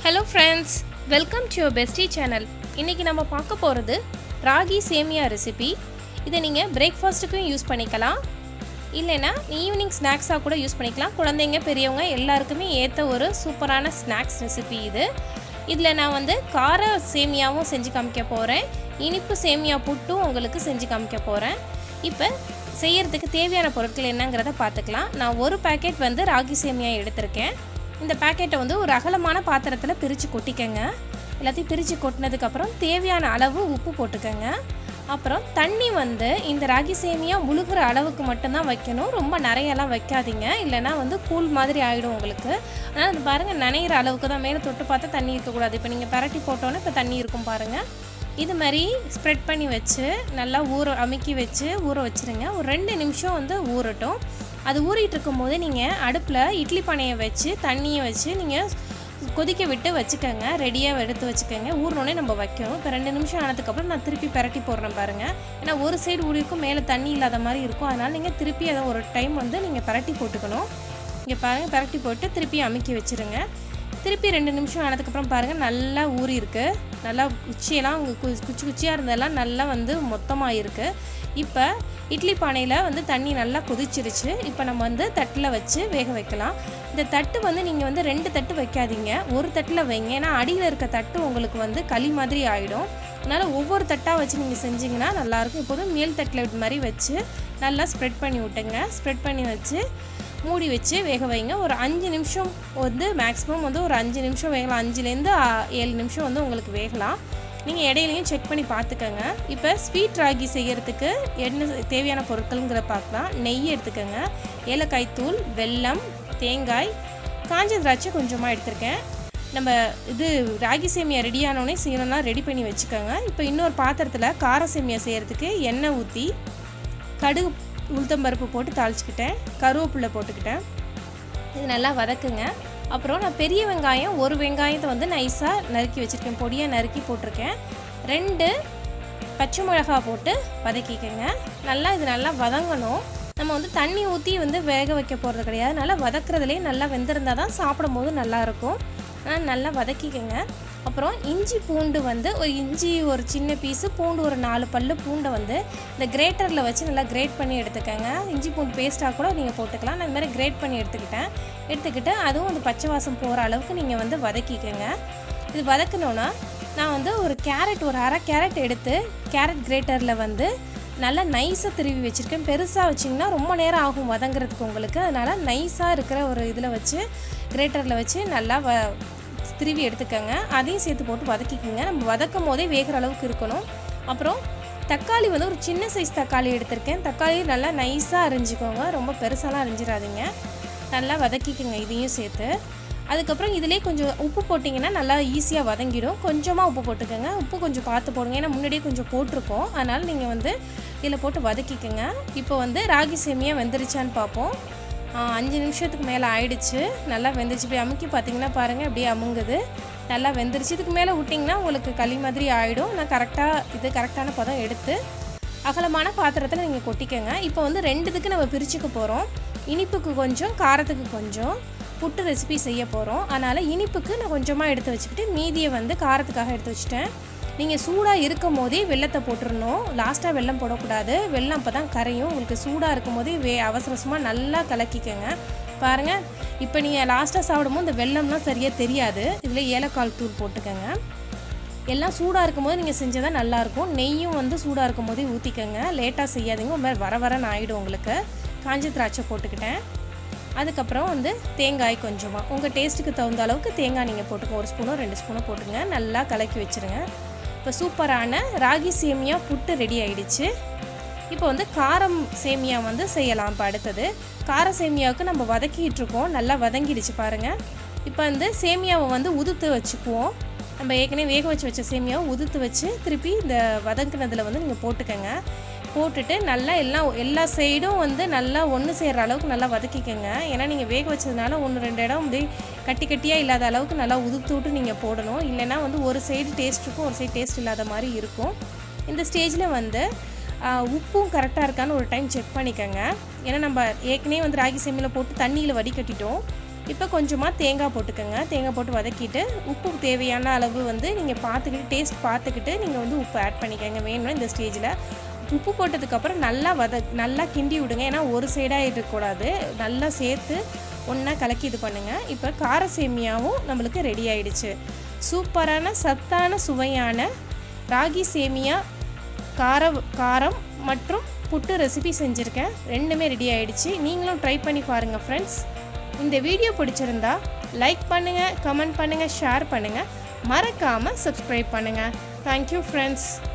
hello friends welcome to your bestie channel இன்றைக்கி நம்ம பார்க்க போகிறது ராகி சேமியா ரெசிபி இதை நீங்கள் பிரேக்ஃபாஸ்ட்டுக்கும் யூஸ் பண்ணிக்கலாம் இல்லைன்னா ஈவினிங் ஸ்நாக்ஸாக கூட யூஸ் பண்ணிக்கலாம் குழந்தைங்க பெரியவங்க எல்லாருக்குமே ஏற்ற ஒரு சூப்பரான ஸ்நாக்ஸ் ரெசிபி இது இதில் நான் வந்து கார சேமியாவும் செஞ்சு காமிக்க போகிறேன் இனிப்பு சேமியா புட்டும் உங்களுக்கு செஞ்சு காமிக்க போகிறேன் இப்போ செய்யறதுக்கு தேவையான பொருட்கள் என்னங்கிறத பார்த்துக்கலாம் நான் ஒரு பேக்கெட் வந்து ராகி சேமியா எடுத்திருக்கேன் இந்த பேக்கெட்டை வந்து ஒரு அகலமான பாத்திரத்தில் பிரித்து கொட்டிக்கங்க எல்லாத்தையும் பிரித்து கொட்டினதுக்கப்புறம் தேவையான அளவு உப்பு போட்டுக்கோங்க அப்புறம் தண்ணி வந்து இந்த ராகி சேமியா முழுகிற அளவுக்கு மட்டும்தான் வைக்கணும் ரொம்ப நிறையெல்லாம் வைக்காதீங்க இல்லைன்னா வந்து கூழ் மாதிரி ஆகிடும் உங்களுக்கு ஆனால் அது பாருங்கள் நனையிற அளவுக்கு தான் மேலே தொட்டு பார்த்தா தண்ணி இருக்கக்கூடாது இப்போ நீங்கள் பரட்டி போட்டோன்னே இப்போ தண்ணி இருக்கும் பாருங்கள் இது மாதிரி ஸ்ப்ரெட் பண்ணி வச்சு நல்லா ஊற அமுக்கி வச்சு ஊற வச்சுருங்க ஒரு ரெண்டு நிமிஷம் வந்து ஊறட்டும் அது ஊறிட்டு இருக்கும் போது நீங்கள் அடுப்பில் இட்லி பானையை வச்சு தண்ணியை வச்சு நீங்கள் கொதிக்க விட்டு வச்சுக்கோங்க ரெடியாக எடுத்து வச்சுக்கோங்க ஊறினோடனே நம்ம வைக்கணும் இப்போ ரெண்டு நிமிஷம் ஆனதுக்கப்புறம் நான் திருப்பி பரட்டி போடுறேன் பாருங்கள் ஏன்னா ஒரு சைடு ஊறிக்கும் மேலே தண்ணி இல்லாத மாதிரி இருக்கும் அதனால் நீங்கள் திருப்பி அதை ஒரு டைம் வந்து நீங்கள் பரட்டி போட்டுக்கணும் இங்கே பாருங்கள் பரட்டி போட்டு திருப்பி அமுக்கி வச்சுருங்க திருப்பி ரெண்டு நிமிஷம் ஆனதுக்கப்புறம் பாருங்கள் நல்லா ஊறி இருக்கு நல்லா குச்சியெல்லாம் உங்கள் கு குச்சி குச்சியாக இருந்ததெல்லாம் நல்லா வந்து மொத்தமாக இருக்குது இப்போ இட்லி பானையில் வந்து தண்ணி நல்லா கொதிச்சிருச்சு இப்போ நம்ம வந்து தட்டில் வச்சு வேக வைக்கலாம் இந்த தட்டு வந்து நீங்கள் வந்து ரெண்டு தட்டு வைக்காதீங்க ஒரு தட்டில் வைங்க ஏன்னா அடியில் இருக்க தட்டு உங்களுக்கு வந்து களி மாதிரி ஆகிடும் அதனால் ஒவ்வொரு தட்டாக வச்சு நீங்கள் செஞ்சிங்கன்னா நல்லாயிருக்கும் இப்போதும் மேல் தட்டில் இது மாதிரி வச்சு நல்லா ஸ்ப்ரெட் பண்ணி விட்டுங்க ஸ்ப்ரெட் பண்ணி வச்சு மூடி வச்சு வேக வைங்க ஒரு அஞ்சு நிமிஷம் வந்து மேக்ஸிமம் வந்து ஒரு அஞ்சு நிமிஷம் வேகலாம் அஞ்சுலேருந்து ஏழு நிமிஷம் வந்து உங்களுக்கு வேகலாம் நீங்கள் இடையிலையும் செக் பண்ணி பார்த்துக்கோங்க இப்போ ஸ்வீட் ராகி செய்கிறதுக்கு என்ன தேவையான பொருட்கள்ங்கிற பார்க்கலாம் நெய் எடுத்துக்கோங்க ஏலக்காய் தூள் வெல்லம் தேங்காய் காஞ்ச திராட்சை கொஞ்சமாக எடுத்திருக்கேன் நம்ம இது ராகி சேமியா ரெடி ஆனோடனே செய்யணும்னா ரெடி பண்ணி வச்சுக்கோங்க இப்போ இன்னொரு பாத்திரத்தில் கார சேமியா செய்கிறதுக்கு எண்ணெய் ஊற்றி கடுகு உளுத்தம்பருப்பு போட்டு தாளிச்சிக்கிட்டேன் கருவேப்பிலை போட்டுக்கிட்டேன் இது நல்லா வதக்குங்க அப்புறம் நான் பெரிய வெங்காயம் ஒரு வெங்காயத்தை வந்து நைஸாக நறுக்கி வச்சுருக்கேன் பொடியாக நறுக்கி போட்டிருக்கேன் ரெண்டு பச்சை மிளகா போட்டு வதக்கிக்கோங்க நல்லா இது நல்லா வதங்கணும் நம்ம வந்து தண்ணி ஊற்றி வந்து வேக வைக்க போகிறது கிடையாது நல்லா வதக்குறதுலேயே நல்லா வெந்திருந்தால் தான் சாப்பிடும் போது நல்லாயிருக்கும் ஆனால் நல்லா வதக்கிக்கோங்க அப்புறம் இஞ்சி பூண்டு வந்து ஒரு இஞ்சி ஒரு சின்ன பீஸு பூண்டு ஒரு நாலு பல்லு பூண்டை வந்து இந்த கிரேட்டரில் வச்சு நல்லா கிரேட் பண்ணி எடுத்துக்கோங்க இஞ்சி பூண்டு பேஸ்ட்டாக கூட நீங்கள் போட்டுக்கலாம் நான் இந்த மாதிரி கிரேட் பண்ணி எடுத்துக்கிட்டேன் எடுத்துக்கிட்டு அதுவும் அந்த பச்சை வாசம் போகிற அளவுக்கு நீங்கள் வந்து வதக்கிக்கோங்க இது வதக்கணுன்னா நான் வந்து ஒரு கேரட் ஒரு அரை கேரட் எடுத்து கேரட் கிரேட்டரில் வந்து நல்லா நைஸாக திருவி வச்சுருக்கேன் பெருசாக வச்சிங்கன்னா ரொம்ப நேரம் ஆகும் வதங்குறதுக்கு உங்களுக்கு அதனால் நைஸாக இருக்கிற ஒரு இதில் வச்சு கிரேட்டரில் வச்சு நல்லா வ திருவி எடுத்துக்கோங்க அதையும் சேர்த்து போட்டு வதக்கிக்கோங்க நம்ம வதக்கும் போதே வேகிற அளவுக்கு இருக்கணும் அப்புறம் தக்காளி வந்து ஒரு சின்ன சைஸ் தக்காளி எடுத்திருக்கேன் தக்காளி நல்லா நைஸாக அரிஞ்சிக்கோங்க ரொம்ப பெருசாலாம் அரிஞ்சிடாதீங்க நல்லா வதக்கிக்கோங்க இதையும் சேர்த்து அதுக்கப்புறம் இதிலே கொஞ்சம் உப்பு போட்டிங்கன்னா நல்லா ஈஸியாக வதங்கிடும் கொஞ்சமாக உப்பு போட்டுக்கோங்க உப்பு கொஞ்சம் பார்த்து போடுங்க ஏன்னா முன்னாடியே கொஞ்சம் போட்டிருக்கோம் அதனால் நீங்கள் வந்து இதில் போட்டு வதக்கிக்கோங்க இப்போ வந்து ராகி சேமியா வெந்துருச்சான்னு பார்ப்போம் அஞ்சு நிமிஷத்துக்கு மேலே ஆயிடுச்சு நல்லா வெந்துருச்சு இப்படி அமுக்கி பார்த்தீங்கன்னா பாருங்கள் அப்படியே அமுங்குது நல்லா வெந்துருச்சு இதுக்கு மேலே விட்டிங்கன்னா உங்களுக்கு களி மாதிரி ஆகிடும் நான் கரெக்டாக இது கரெக்டான பதம் எடுத்து அகலமான பாத்திரத்தில் நீங்கள் கொட்டிக்கோங்க இப்போ வந்து ரெண்டுத்துக்கு நம்ம பிரிச்சுக்க போகிறோம் இனிப்புக்கு கொஞ்சம் காரத்துக்கு கொஞ்சம் புட்டு ரெசிபி செய்ய போகிறோம் அதனால் இனிப்புக்கு நான் கொஞ்சமாக எடுத்து வச்சுக்கிட்டு மீதியை வந்து காரத்துக்காக எடுத்து வச்சுட்டேன் நீங்கள் சூடாக இருக்கும் போதே வெள்ளத்தை போட்டுடணும் லாஸ்ட்டாக வெள்ளம் போடக்கூடாது வெள்ளம் அப்போ தான் கரையும் உங்களுக்கு சூடாக இருக்கும் போதே வே அவசர அவசரமாக நல்லா கலக்கிக்கோங்க பாருங்கள் இப்போ நீங்கள் லாஸ்ட்டாக சாப்பிடும்போது இந்த வெள்ளம்லாம் சரியாக தெரியாது இதில் ஏலக்கால் தூள் போட்டுக்கோங்க எல்லாம் சூடாக இருக்கும்போது நீங்கள் செஞ்சால் தான் நல்லாயிருக்கும் நெய்யும் வந்து சூடாக இருக்கும் போதே ஊற்றிக்கோங்க லேட்டாக செய்யாதீங்க ஒரு மாதிரி வர வரன்னு ஆகிடும் உங்களுக்கு காஞ்சி திராட்சை போட்டுக்கிட்டேன் அதுக்கப்புறம் வந்து தேங்காய் கொஞ்சமாக உங்கள் டேஸ்ட்டுக்கு தகுந்த அளவுக்கு தேங்காய் நீங்கள் போட்டுக்கோ ஒரு ஸ்பூனோ ரெண்டு ஸ்பூனோ போட்டுங்க நல்லா கலக்கி வச்சுருங்க இப்போ சூப்பரான ராகி சேமியா புட்டு ரெடி ஆயிடுச்சு இப்போ வந்து காரம் சேமியா வந்து செய்யலாம் இப்போ அடுத்தது கார சேமியாவுக்கு நம்ம வதக்கிட்டு இருக்கோம் நல்லா வதங்கிடுச்சு பாருங்கள் இப்போ வந்து சேமியாவை வந்து உதுத்து வச்சுக்குவோம் நம்ம ஏற்கனவே வேக வச்சு வச்ச சேமியாவை உதுத்து வச்சு திருப்பி இந்த வதங்கினதில் வந்து நீங்கள் போட்டுக்கோங்க போட்டுட்டு நல்லா எல்லாம் எல்லா சைடும் வந்து நல்லா ஒன்று சேர்கிற அளவுக்கு நல்லா வதக்கிக்கோங்க ஏன்னா நீங்கள் வேக வச்சதுனால ஒன்று ரெண்டு இடம் வந்து கட்டி கட்டியாக இல்லாத அளவுக்கு நல்லா உதுத்து விட்டு நீங்கள் போடணும் இல்லைன்னா வந்து ஒரு சைடு டேஸ்ட் இருக்கும் ஒரு சைடு டேஸ்ட் இல்லாத மாதிரி இருக்கும் இந்த ஸ்டேஜில் வந்து உப்பும் கரெக்டாக இருக்கான்னு ஒரு டைம் செக் பண்ணிக்கோங்க ஏன்னா நம்ம ஏற்கனவே வந்து ராகி சேமியில் போட்டு தண்ணியில் வடிகட்டிட்டோம் இப்போ கொஞ்சமாக தேங்காய் போட்டுக்கோங்க தேங்காய் போட்டு வதக்கிட்டு உப்பு தேவையான அளவு வந்து நீங்கள் பார்த்துக்கிட்டு டேஸ்ட் பார்த்துக்கிட்டு நீங்கள் வந்து உப்பு ஆட் பண்ணிக்கோங்க வேணும்னா இந்த ஸ்டேஜில் உப்பு போட்டதுக்கப்புறம் நல்லா வத நல்லா கிண்டி விடுங்க ஏன்னா ஒரு சைடாக இருக்கக்கூடாது நல்லா சேர்த்து ஒன்றா கலக்கி இது பண்ணுங்கள் இப்போ கார சேமியாவும் நம்மளுக்கு ரெடி ஆயிடுச்சு சூப்பரான சத்தான சுவையான ராகி சேமியா கார காரம் மற்றும் புட்டு ரெசிபி செஞ்சுருக்கேன் ரெண்டுமே ரெடி ஆயிடுச்சு நீங்களும் ட்ரை பண்ணி பாருங்கள் ஃப்ரெண்ட்ஸ் இந்த வீடியோ பிடிச்சிருந்தா லைக் பண்ணுங்கள் கமெண்ட் பண்ணுங்கள் ஷேர் பண்ணுங்கள் மறக்காமல் சப்ஸ்கிரைப் பண்ணுங்கள் தேங்க்யூ ஃப்ரெண்ட்ஸ்